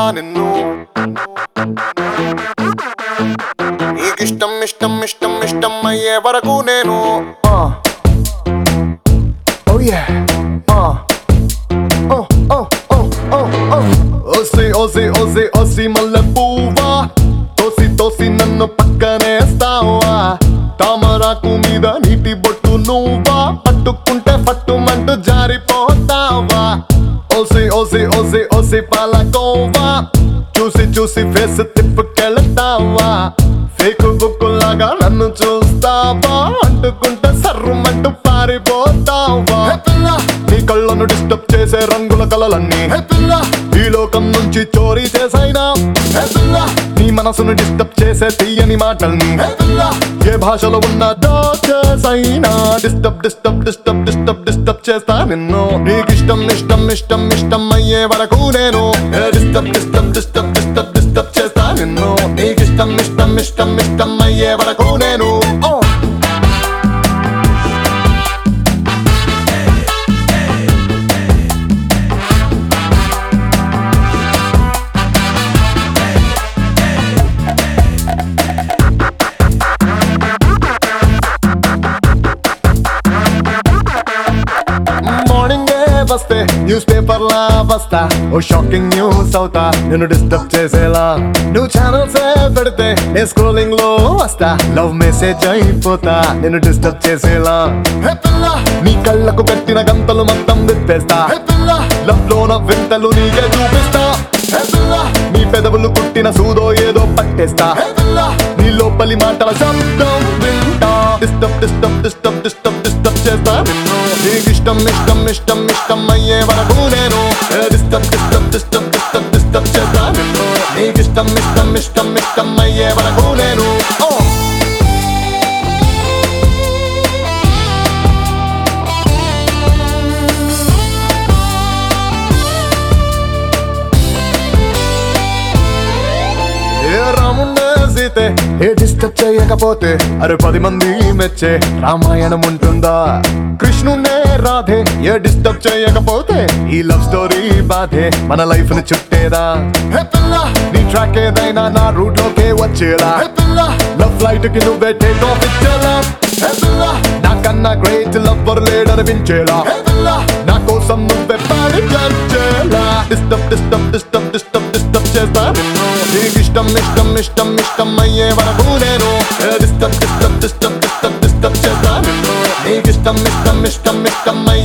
నిన్ను నీకిష్టం ఇష్టం ఇష్టం ఇష్టం అయ్యే వరకు నేను Uh. Oh yeah. Uh. Oh, oh, oh, oh, oh. ఓసి ఓసి ఓసి ఓసి మల్లె పువ్వా తోసి తోసి నన్ను పక్కనేస్తావా తామరాకు మీద నీటి బొట్టు నువ్వా పట్టుకుంటే పట్టుమంటూ జారిపోతావా ఓసి ఓసి ఓసి ఓసి పాలకోవా చూసి చూసి ఫేస్ తిప్పుకెళ్తావా ఫేక్ బుక్ లాగా నన్ను చూస్తావా అంటుకుంటే సర్రుమంటూ పారిపోతావా హే పిల్ల, నీ కళ్ళను డిస్టర్బ్ చేసే రంగుల కలలన్నీ హే పిల్ల, ఈ లోకం నుంచి చోరీ చేసైనా హే పిల్ల, నీ మనసును డిస్టర్బ్ చేసే తీయని మాటల్ని హే పిల్ల, ఏ భాషలో ఉన్న చేసైనా disturb disturb disturb disturb disturb చేస్తా నిన్ను నీకిష్టం ఇష్టం ఇష్టం ఇష్టం అయ్యే వరకు నేను disturb disturb disturb disturb disturb చేస్తా నిన్ను నీకిష్టం ఇష్టం ఇష్టం ఇష్టం అయ్యే వరకు నేను Oh. మార్నింగ్ వస్తే న్యూస్ పేపర్ లా వస్తా ఓ షాకింగ్ న్యూస్ అవుతా నేను డిస్టర్బ్ చేసేలా నువ్వు ఛానల్స్ పెడితే నేను స్క్రోలింగ్ లో వస్తా లవ్ మెసేజ్ అయిపోతా నేను డిస్టర్బ్ చేసేలా హే పిల్ల నీ కళ్ళకు పెట్టిన గంతలు మొత్తం విప్పేస్తా హే పిల్ల లవ్ లో నా వింతలు నీకే చూపిస్తా హే పిల్ల నీ పెదవులు కుట్టిన సూదో ఏదో పట్టేస్తా హే పిల్ల నీ లోపలి మాటల శబ్దం వింటా disturb disturb disturb disturb disturb చేస్తా నిన్ను నీకిష్టం ఇష్టం ఇష్టం ఇష్టం అయ్యే వరకు నేను disturb disturb disturb disturb disturb చేస్తా నిన్ను నీకిష్టం ఇష్టం ఇష్టం ఇష్టం అయ్యే వరకు నేను Oh. ఏ రాముండే సీతే ఏ డిస్టర్బ్ చేయకపోతే అరే పది మంది మెచ్చే రామాయణం ఉంటుందా కృష్ణునే రాధే ఏ డిస్టర్బ్ చేయకపోతే ఈ లవ్ స్టోరీ బాధే మన లైఫ్ ని చుట్టేదా హే పిల్ల నీ ట్రాక్ ఏదైనా నా రూట్ లోకే వచ్చేలా హే పిల్ల లవ్ ఫ్లైట్ కి నువ్వే టేక్ ఆఫ్ ఇచ్చేలా హే పిల్ల నాకన్నా గ్రేట్ లవ్వర్ లేడనిపించేలా హే పిల్ల నా కోసం నువ్వే పాడి చేలా disturb disturb disturb disturb disturb చేస్తా నిన్ను నీకిష్టం ఇష్టం ఇష్టం ఇష్టం అయ్యే వరకు నేను disturb disturb disturb disturb disturb చేస్తా నిన్ను నీకిష్టం ఇష్టం ఇష్టం ఇష్టం అయ్యే